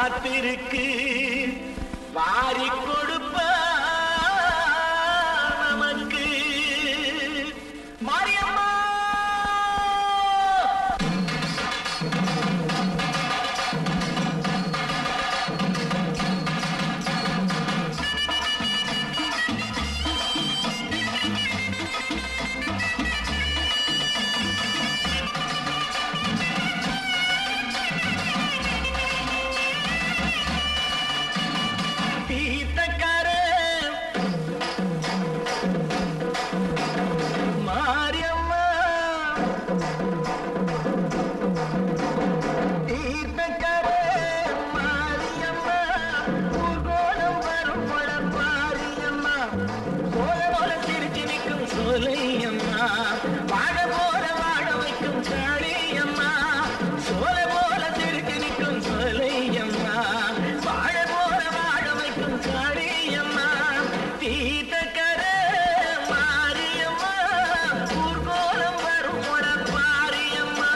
காத்திருக்கு வாரி கொடுப்ப நமக்கு மாரியம்மா தீர்த்தக்கார மாரியம்மா தீர்த்தக்கார மாரியம்மா பூகோளம் வரும் மாரியம்மா சோழ போல சிரிச்சு நிற்கும் சோலையம்மா வாழ போல வாழ வைக்கும் காளியம்மா சோழ போல சிரிச்சு நிற்கும் சோலையம்மா வாழ போல வாழ வைக்கும் காளியம்மா தீர்த்தக்கர மாரியம்மா ஊர்கோலம் வரும் பாரியம்மா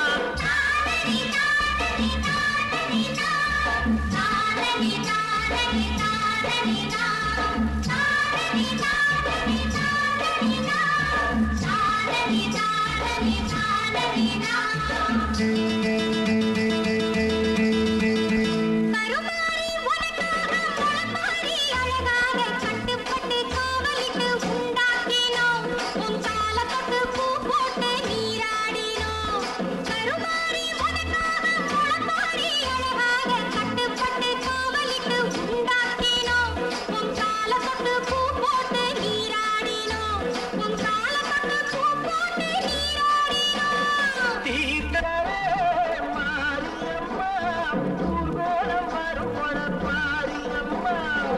கருமாரி உனக்காக முளப்பாரி அழகாக கட்டுப்பட்டு காவலிட்டு உண்டாக்கினோம் உன் கால தொட்டு பூ போட்டு நீராடினோம் கருமாரி உனக்காக முளப்பாரி அழகாக கட்டுப்பட்டு காவலிட்டு உண்டாக்கினோம் உன் கால தொட்டு பூ போட்டு நீராடினோம் உன் கால தொட்டு பூ போட்டு நீராடினோம் தீர்த்தக்கர மாரியம்மா ஊர்கோலம் வரும் பாரியம்மா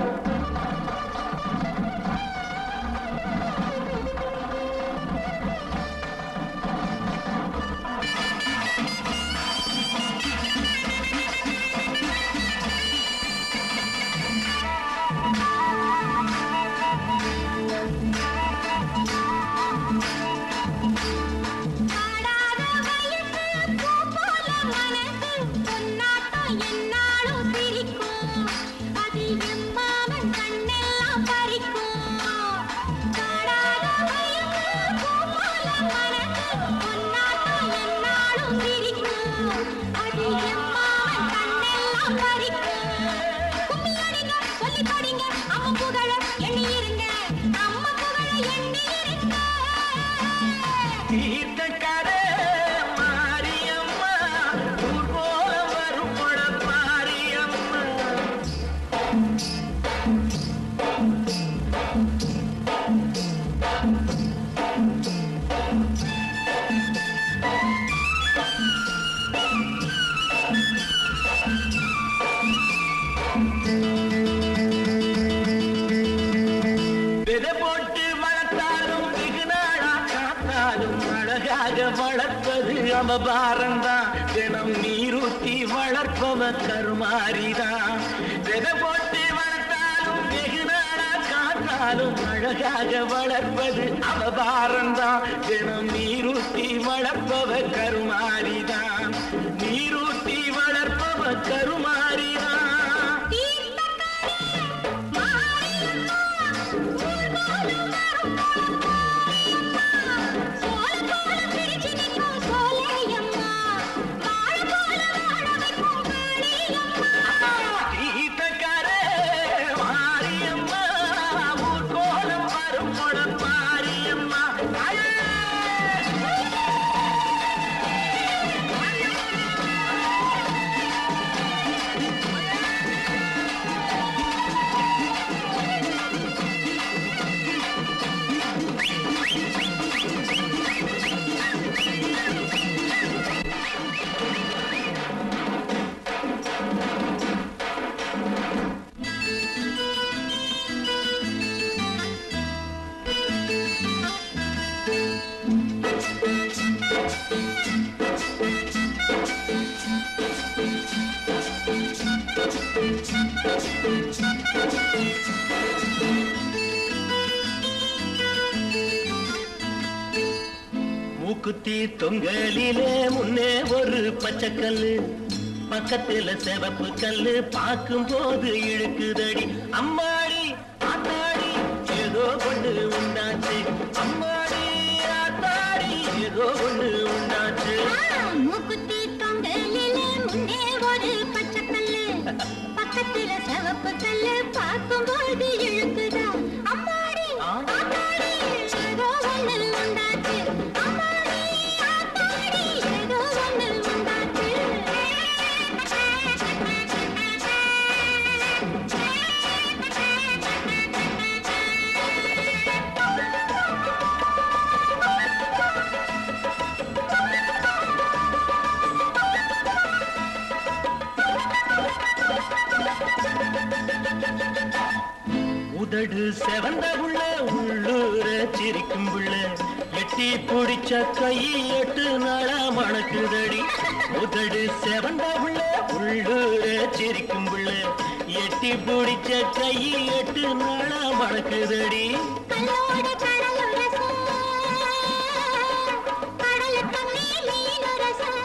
ஆடாத வயசு பூ போல மனசு பொன்னாட்டம் என்னாலும் சிரிக்கும் அது எம்மாவன் கண்ணெல்லாம் பறிக்கும் ஆடாத வயசு பூ போல மனசு பொன்னாட்டம் என்னாலும் சிரிக்கும் அது எம்மாவன் கண்ணெல்லாம் பறிக்கும் கும்மி அடிங்க சொல்லி படிங்க அம்மா புகழ எண்ணி இருங்க அம்மா புகழ எண்ணி இருங்க தீர்த்தக்கர மாரியம்மா ஊர்கோலம் வரும் பாரியம்மா விதை போட்டு வளர்த்தாலும் வெகு நாளா காத்தாலும் அழகாக வளர்ப்பது அவபாரம்தான் தினம் நீரூத்தி வளர்ப்பவ கருமாரிதான் விதை போட்டு வளர்த்தாலும் வெகு நாளா காத்தாலும் அழகாக வளர்ப்பது அவபாரம்தான் தினம் நீரூத்தி வளர்ப்பவ கருமாரிதான் நீரூத்தி வளர்ப்பவ கருமாரிதான் தீர்த்தக்கர மாரியம்மா ஊர்கோலம் வரும் பாரியம்மா மூக்குத்தி தொங்கலிலே முன்னே ஒரு பச்சைக்கல்லு பக்கத்துல செவப்பு கல்லு பார்க்கும் போது இழுக்குதடி அம்மாடி ஆத்தாடி ஏதோ ஒண்ணு உண்டாச்சு அம்மாடி ஆத்தாடி ஏதோ ஒண்ணு உண்டாச்சு மூக்குத்தி தொங்கலிலே முன்னே ஒரு பச்சை கல்லு பக்கத்துல சிவப்பு கல்லு பார்க்கும்போது இழுக்குதா அம்மாடி ஆ. ஆத்தாடி ஏதோ ஒண்ணு உண்டாச்சு அம்மாடி ஆத்தாடி ஏதோ ஒண்ணு உண்டாச்சு உதடு செவந்த புள்ள உள்ளூர சிரிக்கும் புள்ள எட்டி பிடிச்ச கை எட்டு நாளா மணக்குதடி உதடு செவந்த புள்ள உள்ளூர சிரிக்கும் புள்ள எட்டி பிடிச்ச கை எட்டு நாளா மணக்குதடி கல்லோட கடலுரசம் கடல் தண்ணி மீனுரசம்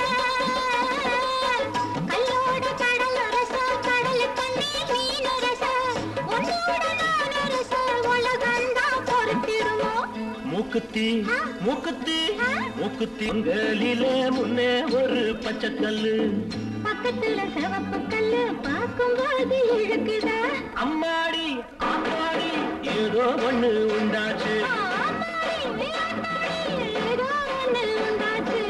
கல்லோட கடலுரசம் கடல் தண்ணி மீனுரசம் உன்னோட நானுரசம் உலகந்தான் பொறுத்திடுமோ மூக்குத்தி மூக்குத்தி மூக்குத்தி உங்களிலே முன்னே ஒரு பச்சைக்கல்லு பக்கத்துல சிவப்பு கல்லு பார்க்கும்போது இழுக்குதா அம்மாடி ஆத்தாடி ஏதோ ஒண்ணு உண்டாச்சு ஆத்தாடி, ஆத்தாடி, ஏதோ ஒண்ணு உண்டாச்சு.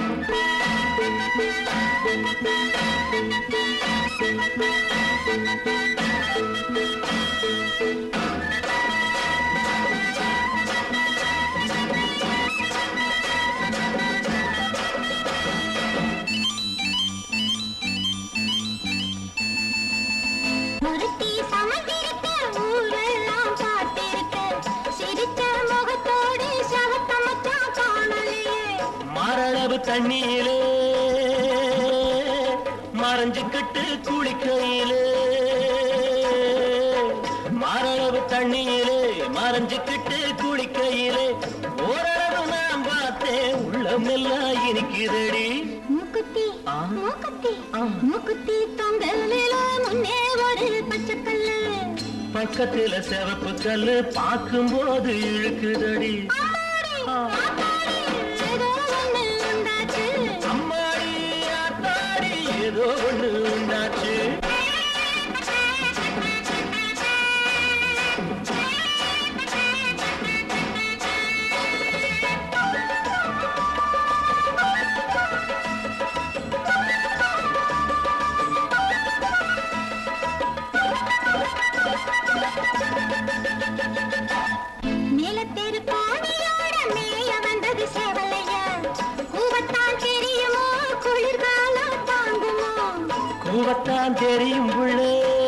ஒருத்தி சமைத்திருக்க ஊரெல்லாம் பார்த்திருக்க சிரித்த முகத்தோடு சவத்த மச்சான் காணலையே மாரளவு தண்ணியிலே மறைஞ்சுக்கிட்டு குளிக்கையிலே மாரளவு தண்ணியிலே மறைஞ்சுக்கிட்டு குளிக்கையிலே ஓரளவு நான் பார்த்தேன் உள்ளமெல்லாம் இனிக்குதடி மூக்குத்தி ஆ. மூக்குத்தி ஆ. மூக்குத்தி தொங்கலில முன்னே ஒரு பச்சைக்கல்லு பக்கத்துல சிவப்பு கல்லு பார்க்கும்போது இழுக்குதடி அம்மாடி, ஆ. ஆத்தாடி, ஏதோ ஒண்ணு உண்டாச்சு. அம்மாடி ஆத்தாடி ஏதோ ஒண்ணு உண்டாச்சு மேலத்தெரு கோணியோட மேய வந்தது சேவலையா கூவத்தான் தெரியுமோ குளிர்காலம் தாங்குமோ கூவத்தான் தெரியும் புள்ளே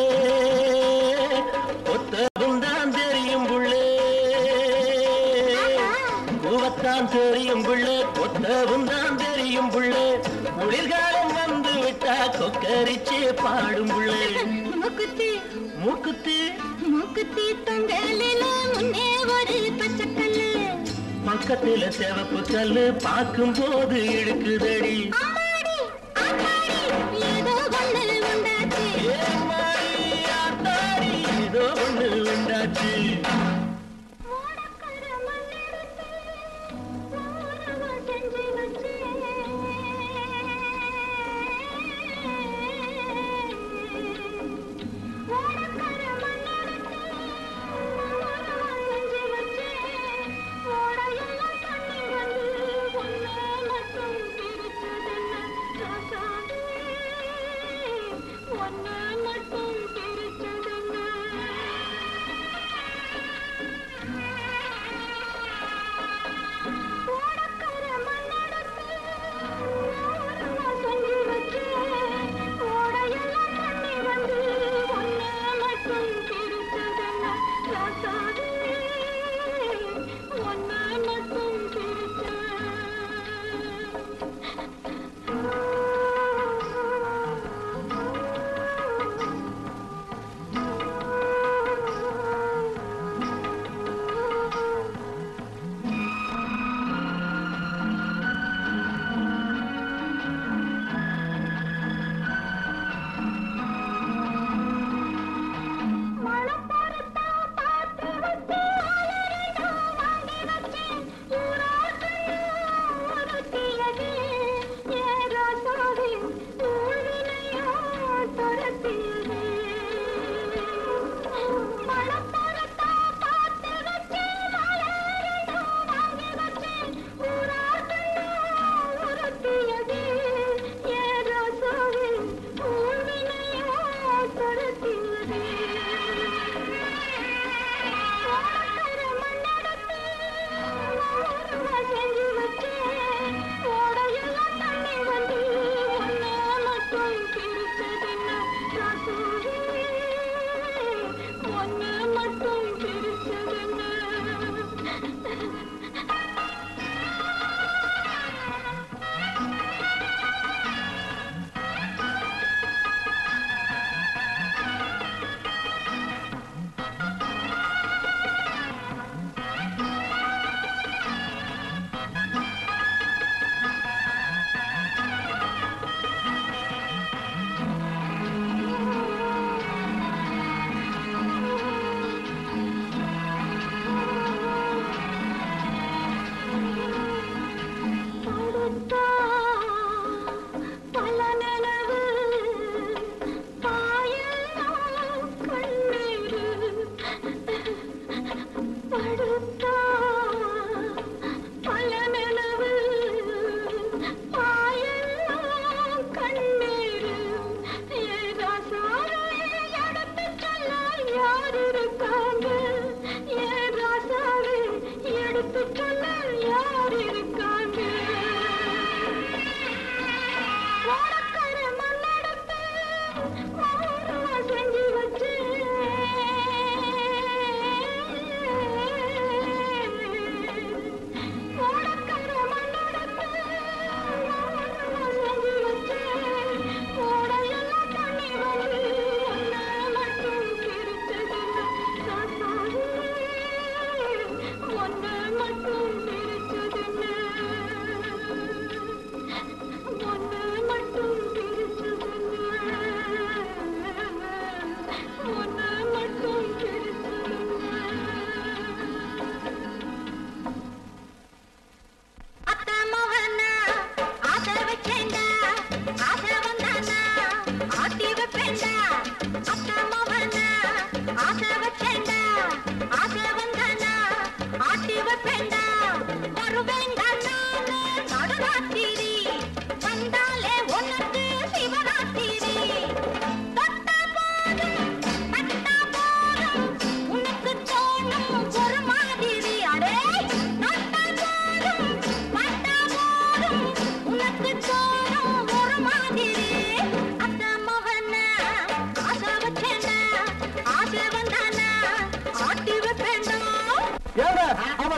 ஒத்தவும் தான் தெரியும் புள்ளே கூவத்தான் தெரியும் புள்ளே ஒத்தவும் தான் தெரியும் புள்ளே குளிர்காலம் வந்து விட்டா கொக்கரிச்சு பாடும் புள்ளே மூக்குத்தி மூக்குத்தி மூக்குத்தி தொங்கலில முன்னே ஒரு பச்சைக்கல்லு பக்கத்துல சிவப்பு கல்லு பார்க்கும் போது இழுக்குதடி அம்மாடி ஆத்தாடி ஏதோ ஒண்ணு உண்டாச்சு ஏம்மாடி, ஆத்தாடி, ஏதோ ஒண்ணு உண்டாச்சு ஓடக்கர மண்ணெடுத்து ஓரமா செஞ்சு வச்சேன். ஓடக்கர மண்ணெடுத்து ஓரமா செஞ்சு வச்சேன். ஓடையெல்லாம் தண்ணி வந்து ஒண்ணே மட்டும் பிரிச்சதென்ன?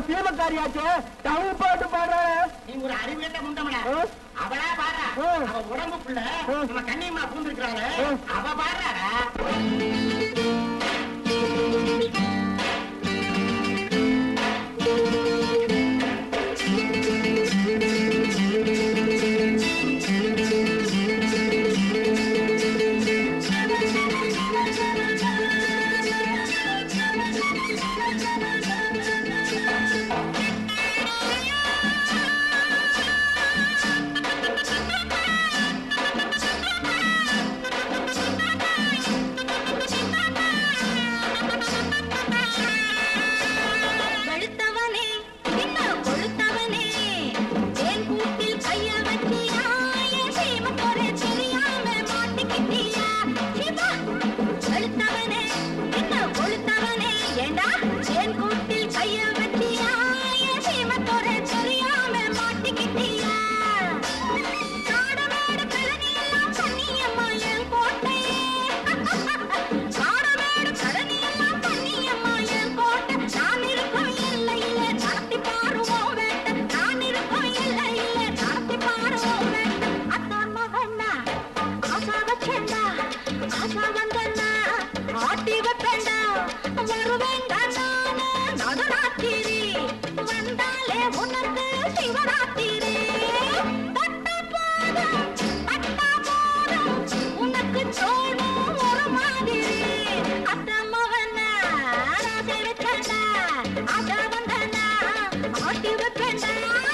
சீமக்காரியாச்சே தமிழ் பாட்டு பாடுறாரு நீ ஒரு அறிவுகட்ட முண்டமடா ஆ? அவளா பாடுறா ஆ. அவ உடம்புக்குள்ள ஆ. நம்ம கண்ணியம்மா பூந்துருக்காள ஆ. அவ பாடுறாடா வெளுத்தவனே என்ன கொழுத்தவனே தேன் கூட்டில் கைய வச்சியா என் சீமக்கொரு தெரியாம மாட்டிக்கிட்டியா சீமா வெளுத்தவனே என்ன கொழுத்தவனே ஏண்டா தேன் கூட்டில் கைய வச்சியா என் சீமக்கொரு தெரியாம மாட்டிக்கிட்டியா காடமேடு கழனியெல்லாம் கண்ணியம்மா என் கோட்டையே காடமேடு கழனியெல்லாம் கண்ணியம்மா என் கோட்டை நான் இருக்கும் எல்லையில நடத்தி பாருவோம் வேட்டை நான் இருக்கும் எல்லையில நடத்தி பாருவோம் வேட்டை அத்தான் மகன்னா ஆசா வச்சேண்டா ஆசா வந்தன்னா ஆட்டி வைப்பேண்டா வருவேண்டா நானு நடுராத்திரி வந்தாலே உனக்கு சிவராத்திரி பட்ட போதும் பட்டா போதும் உனக்கு தோணும் ஒரு மாதிரி அத்த மகனா ஆசை வச்சேண்டா ஆசா வந்தன்னா ஆட்டி வைப்பேண்டா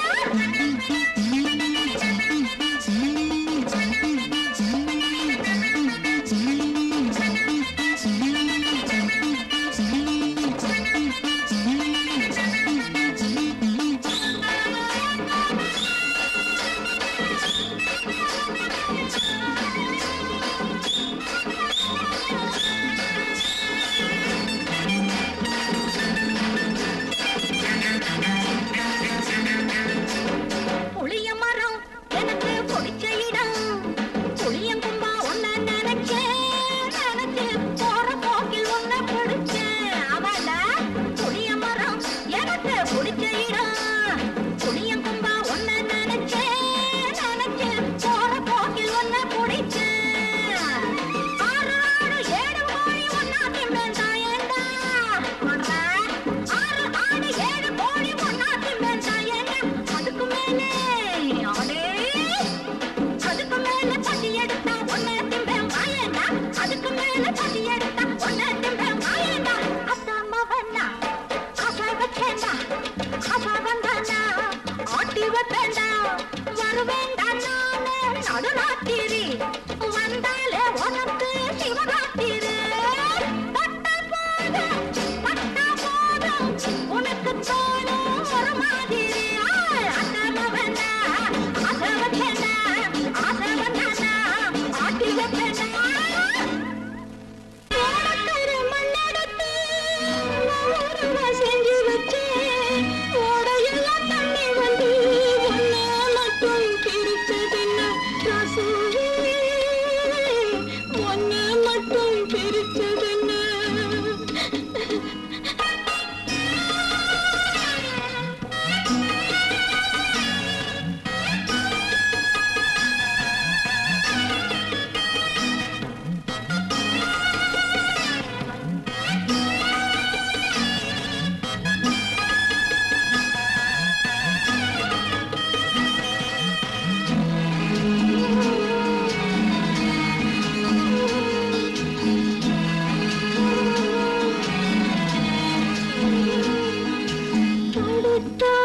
புளிய மரம் எனக்கு பிடிச்ச இடம் புளியங்கும்பா ஒன்ன நினைச்சேன் நினைச்சு போற போக்கில் ஒன்ன பிடிச்சேன் அவள புளிய மரம் எனக்கு பிடிச்ச இடம் புளியங்கும்பா ஒன்ன நினைச்சேன் நினைச்சு போற போக்கில் ஒன்ன பிடிச்சேன் ஆறு ஆறு ஏழு கோழி ஒன்னா திம்பேண்டா ஏண்டா ஆறு ஆடு ஏழு கோழி ஒன்னா திம்பேண்டா ஏண்டா அதுக்கு மேலே அடே அதுக்கு மேல பசி எடுத்தா ஒன்ன திம்பேன் வாயேண்டா அதுக்கு மேல பசி எடுத்தா ஒன்ன திம்பேன் வாயேண்டா அத்தா மகனா ஆசை வச்சேண்டா ஆசை வந்தானா ஆட்டி வைப்பேண்டா வருவேண்டா நானே நடுராத்திரி வந்தாலே உனக்கு சிவராத்திரி பட்ட போதும் பட்ட போதும் உனக்கு தோணும் ஒரு மாதிரி அசமவனா அசவச்சனா அசவனானா ஆட்டி வைப்பேனா ஓடக்கரு மண்ணெடுத்து ஊருவா செஞ்சு வச்சேன் ஓடையெல்லாம் தண்ணி வந்து ஒன்ன மட்டும் பிரிச்சதென்ன ரசூலே ஒன்ன மட்டும் பிரிச்சதென்ன அடுத்த